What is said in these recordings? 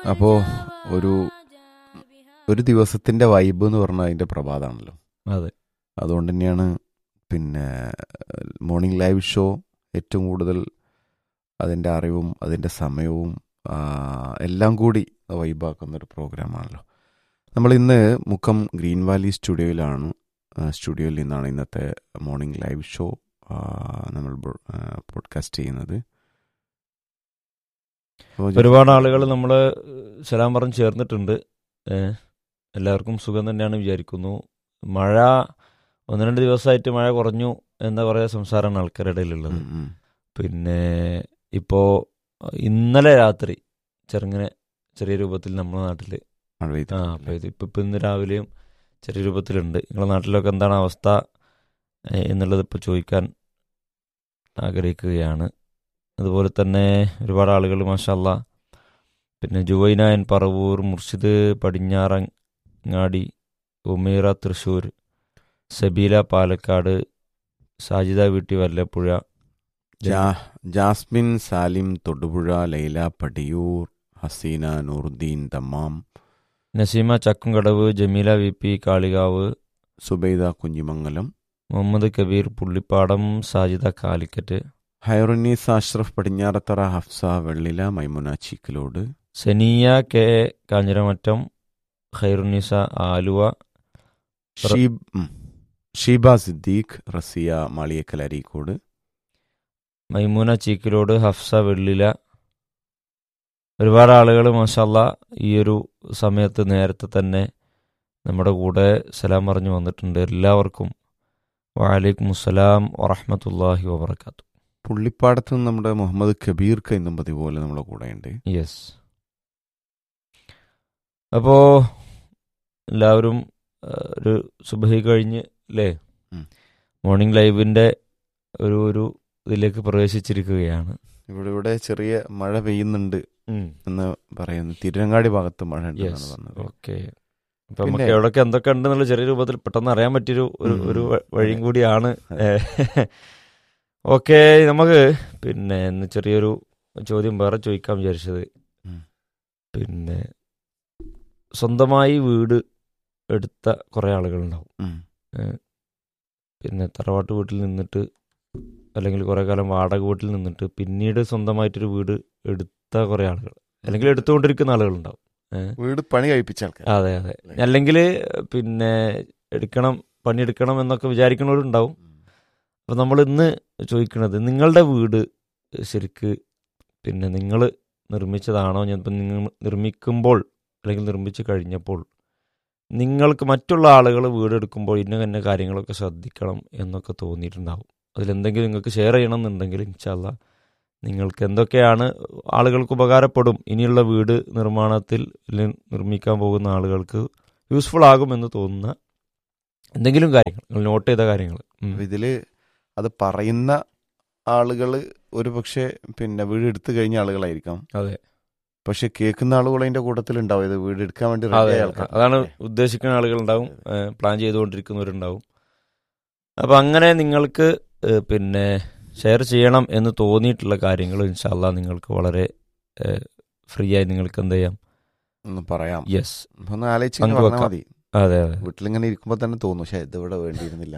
അപ്പോൾ ഒരു ഒരു ദിവസത്തിന്റെ വൈബ് എന്ന് പറഞ്ഞാൽ അതിന്റെ പ്രഭാതമാണല്ലോ അതെ അതുകൊണ്ട് തന്നെയാണ് പിന്നെ മോർണിംഗ് ലൈവ് ഷോ ഏറ്റവും കൂടുതൽ അതിൻ്റെ അറിവും അതിൻ്റെ സമയവും ആ, എല്ലാം കൂടി വൈബാക്കുന്ന ഒരു പ്രോഗ്രാമാണല്ലോ നമ്മൾ ഇന്ന് മുക്കം ഗ്രീൻ വാലി സ്റ്റുഡിയോയിലാണ് ആ, സ്റ്റുഡിയോയിൽ നിന്നാണ് ഇന്നത്തെ മോർണിംഗ് ലൈവ് ഷോ ആ, നമ്മൾ പോഡ്കാസ്റ്റ് ചെയ്യുന്നത് അപ്പോൾ ഒരുപാട് ആളുകൾ നമ്മൾ സലാം പറഞ്ഞ് ചേർന്നിട്ടുണ്ട് ഏ, എല്ലാവർക്കും സുഖം തന്നെയാണ് വിചാരിക്കുന്നു മഴ ഒന്ന് രണ്ട് ദിവസമായിട്ട് മഴ കുറഞ്ഞു എന്ന കുറേ സംസാരമാണ് ആൾക്കാരുടെ ഇടയിലുള്ളത് ഉം, ഉം. പിന്നെ ഇപ്പോൾ ഇന്നലെ രാത്രി ചെറുങ്ങനെ ചെറിയ രൂപത്തിൽ നമ്മുടെ നാട്ടിൽ മഴ പെയ്തു ആ അപ്പോൾ ഇത് ഇപ്പം ഇപ്പം ഇന്ന് രാവിലെയും ചെറിയ രൂപത്തിലുണ്ട് നിങ്ങളുടെ നാട്ടിലൊക്കെ എന്താണ് അവസ്ഥ ഏ, എന്നുള്ളത് ഇപ്പോൾ ചോദിക്കാൻ ആഗ്രഹിക്കുകയാണ് അതുപോലെ തന്നെ ഒരുപാട് ആളുകൾ മാഷല്ല പിന്നെ ജുവൈനായൻ പറവൂർ മുർഷിദ് പടിഞ്ഞാറങ്ങാടി ഉമീറ തൃശ്ശൂർ സബീല പാലക്കാട് സാജിദ വീട്ടി വല്ലപ്പുഴ ജാ- Jasmine Salim Thodupuzha Laila Padiyoor Haseena Nooruddeen Dammam Naseema Chakkumkadavu Jameela V P Kalikavu Subaida Kunhimangalam Muhammad Kabeer Pullippadam Sajida Calicut Hairunnees Ashraf Padinjarathara Hafsa Vellila Maimuna Cheekkalode Saniya K Kanjiramattom Khairunnisa Aluva Sheeb ഉം. ഷീബ സിദ്ദീഖ് റസിയ മാളിയക്കൽ അരീക്കോട് മൈമൂന ചീക്കിലോട് ഹഫ്സ വെള്ളില ഒരുപാട് ആളുകൾ മാഷല്ല ഈ ഒരു സമയത്ത് നേരത്തെ തന്നെ നമ്മുടെ കൂടെ സലാം പറഞ്ഞു വന്നിട്ടുണ്ട് എല്ലാവർക്കും വലൈക്കും അസ്സലാം വറഹമത്തല്ലാഹി വബർക്കാത്തു പുള്ളിപ്പാടത്ത് നിന്ന് നമ്മുടെ മുഹമ്മദ് കബീർ എന്നും പതിപോലെ നമ്മുടെ കൂടെ ഉണ്ട് യെസ് അപ്പോൾ എല്ലാവരും ആ, ഒരു സുബഹി കഴിഞ്ഞ് അല്ലേ ഉം. മോർണിംഗ് ലൈവിൻ്റെ ഒരു ഒരു ഇതിലേക്ക് പ്രവേശിച്ചിരിക്കുകയാണ് ഇവിടെ ഇവിടെ ചെറിയ മഴ പെയ്യുന്നുണ്ട് എന്ന് പറയുന്നു തിരുരങ്ങാടി ഭാഗത്ത് മഴ ഉണ്ടെന്നാണ് പറഞ്ഞത് ഓക്കെ അപ്പൊ നമുക്ക് പിന്നെ- എവിടെയൊക്കെ എന്തൊക്കെ ഉണ്ടെന്നുള്ള ചെറിയ രൂപത്തിൽ പെട്ടെന്ന് അറിയാൻ പറ്റിയൊരു ഒരു ഉം. ഒരു വ- വഴിയും അതെ. കൂടിയാണ് അതെ. ഓക്കെ നമുക്ക് പിന്നെ ഇന്ന് ചെറിയൊരു ചോദ്യം വേറെ ചോദിക്കാൻ വിചാരിച്ചത് ഉം. പിന്നെ സ്വന്തമായി വീട് എടുത്ത കുറേ ആളുകളുണ്ടാവും ഉം. പിന്നെ തറവാട്ട് വീട്ടിൽ നിന്നിട്ട് അല്ലെങ്കിൽ കുറേ കാലം വാടക വീട്ടിൽ നിന്നിട്ട് പിന്നീട് സ്വന്തമായിട്ടൊരു വീട് എടുത്ത കുറേ ആളുകൾ അല്ലെങ്കിൽ എടുത്തുകൊണ്ടിരിക്കുന്ന ആളുകളുണ്ടാവും ഏഹ് വീട് പണി കഴിപ്പിച്ച ആൾക്കാർ അതെ അതെ അല്ലെങ്കിൽ പിന്നെ എടുക്കണം പണിയെടുക്കണം എന്നൊക്കെ വിചാരിക്കുന്നവരുണ്ടാവും അപ്പോൾ നമ്മൾ ഇന്ന് ചോദിക്കുന്നത് നിങ്ങളുടെ വീട് ശരിക്ക് പിന്നെ നിങ്ങൾ നിർമ്മിച്ചതാണോ ഞാൻ ഇപ്പം നിങ്ങൾ നിർമ്മിക്കുമ്പോൾ അല്ലെങ്കിൽ നിർമ്മിച്ച് കഴിഞ്ഞപ്പോൾ നിങ്ങൾക്ക് മറ്റുള്ള ആളുകൾ വീടെടുക്കുമ്പോൾ ഇന്ന തന്നെ കാര്യങ്ങളൊക്കെ ശ്രദ്ധിക്കണം എന്നൊക്കെ തോന്നിയിട്ടുണ്ടാവും അതിലെന്തെങ്കിലും നിങ്ങൾക്ക് ഷെയർ ചെയ്യണം എന്നുണ്ടെങ്കിൽ ഇൻഷാല്ല നിങ്ങൾക്ക് എന്തൊക്കെയാണ് ആളുകൾക്ക് ഉപകാരപ്പെടും ഇനിയുള്ള വീട് നിർമ്മാണത്തിൽ അല്ലെങ്കിൽ നിർമ്മിക്കാൻ പോകുന്ന ആളുകൾക്ക് യൂസ്ഫുൾ ആകുമെന്ന് തോന്നുന്ന എന്തെങ്കിലും കാര്യങ്ങൾ നിങ്ങൾ നോട്ട് ചെയ്ത കാര്യങ്ങൾ ഉം. അപ്പൊ ഇതില് അത് പറയുന്ന ആളുകള് ഒരു പക്ഷേ പിന്നെ വീട് എടുത്തു കഴിഞ്ഞ ആളുകളായിരിക്കാം അതെ പക്ഷെ കേൾക്കുന്ന ആളുകൾ അതിന്റെ കൂട്ടത്തിൽ ഉണ്ടാവും ഇത് വീട് എടുക്കാൻ വേണ്ടി അതെ ready ആയ ആൾക്കാർ അതാണ് ഉദ്ദേശിക്കുന്ന ആളുകളുണ്ടാവും ഏഹ് പ്ലാൻ ചെയ്തുകൊണ്ടിരിക്കുന്നവരുണ്ടാവും അപ്പം അങ്ങനെ നിങ്ങൾക്ക് ഏഹ് പിന്നെ ഷെയർ ചെയ്യണം എന്ന് തോന്നിയിട്ടുള്ള കാര്യങ്ങൾ ഇൻഷാല്ല നിങ്ങൾക്ക് വളരെ ഫ്രീ ആയി നിങ്ങൾക്ക് എന്ത് ചെയ്യാം ഒന്ന് പറയാം യെസ് അപ്പൊ ഒന്ന് ആലോചിച്ച് ഇങ്ങനെ പറഞ്ഞാൽ പങ്കുവെക്കാം. മതി അതെ അതെ വീട്ടിലിങ്ങനെ ഇരിക്കുമ്പോൾ തന്നെ തോന്നും പക്ഷെ ഇതിവിടെ വേണ്ടിയിരുന്നില്ല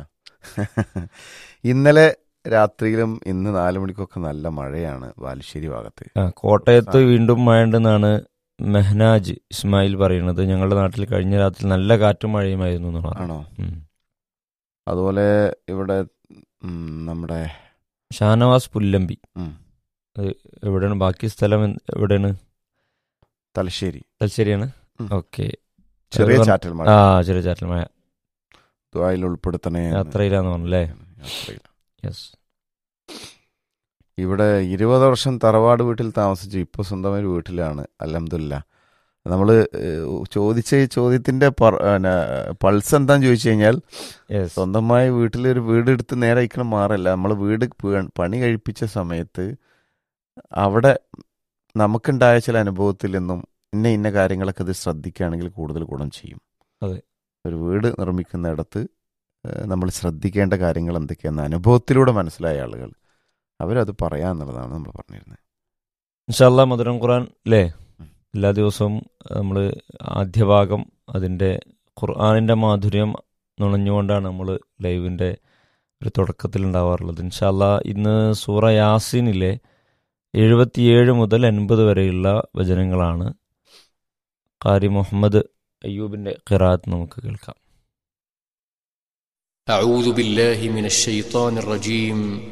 ഇന്നലെ രാത്രിയിലും ഇന്ന് നാലു മണിക്കൊക്കെ നല്ല മഴയാണ് ബാലുശ്ശേരി ഭാഗത്ത് ആ കോട്ടയത്ത് വീണ്ടും മഴയുണ്ടെന്നാണ് മെഹനാജ് ഇസ്മായിൽ പറയുന്നത് ഞങ്ങളുടെ നാട്ടിൽ കഴിഞ്ഞ രാത്രി നല്ല കാറ്റും മഴയുമായിരുന്നു എന്നുള്ളതാണ് ആണോ ഉം. അതുപോലെ ഇവിടെ ഉം, നമ്മുടെ ഷാനവാസ് പുല്ലമ്പി ഉം, എവിടെയാണ് ബാക്കി സ്ഥലം എന്ത്- എവിടെയാണ് തലശ്ശേരി തലശ്ശേരിയാണ് ഉം. ഓക്കെ ചെറിയ ചാറ്റൽ മഴ ആ ചെറിയ ചാറ്റൽ മഴ ദ്വായിൽ ഉൾപ്പെടുത്തണേ എന്ന് യാത്രയിലാന്ന് തോന്നുന്നു അല്ലേ യാത്രയില. യെസ് ഇവിടെ ഇരുപത് വർഷം തറവാട് വീട്ടിൽ താമസിച്ചു ഇപ്പൊ സ്വന്തമായി ഒരു വീട്ടിലാണ് അലഹമില്ല നമ്മള് ഏഹ്, ചോദിച്ച ഈ ചോദ്യത്തിന്റെ പർ- പിന്നെ, പൾസ് എന്താന്ന് ചോദിച്ചു കഴിഞ്ഞാൽ യെസ് സ്വന്തമായി വീട്ടിലൊരു വീട് എടുത്ത് നേരെ അയക്കണം മാറല്ല നമ്മൾ വീട് പ- പണി കഴിപ്പിച്ച സമയത്ത് അവിടെ നമുക്കുണ്ടായ ചില അനുഭവത്തിൽ നിന്നും ഇന്ന ഇന്ന കാര്യങ്ങളൊക്കെ ഇത് ശ്രദ്ധിക്കുകയാണെങ്കിൽ കൂടുതൽ ഗുണം ചെയ്യും അതെ. ഒരു വീട് നിർമ്മിക്കുന്നിടത്ത് നമ്മൾ ശ്രദ്ധിക്കേണ്ട കാര്യങ്ങൾ എന്തൊക്കെയാന്ന് അനുഭവത്തിലൂടെ മനസ്സിലായ ആളുകൾ അവരത് പറയാന്നുള്ളതാണ് നമ്മൾ പറഞ്ഞിരുന്നത് ഇൻഷാല്ല മധുരം ഖുറാൻ അല്ലേ എല്ലാ ദിവസവും നമ്മൾ ആദ്യ ഭാഗം അതിൻ്റെ ഖുർആാനിൻ്റെ മാധുര്യം നുണഞ്ഞുകൊണ്ടാണ് നമ്മൾ ലൈവിൻ്റെ ഒരു തുടക്കത്തിൽ ഉണ്ടാവാറുള്ളത് ഇൻഷാല്ല ഇന്ന് സൂറ യാസീനിലെ എഴുപത്തിയേഴ് മുതൽ എൺപത് വരെയുള്ള വചനങ്ങളാണ് കാരി മുഹമ്മദ് അയ്യൂബിൻ്റെ ഖിറാത്ത് നമുക്ക് കേൾക്കാം أعوذ بالله من الشيطان الرجيم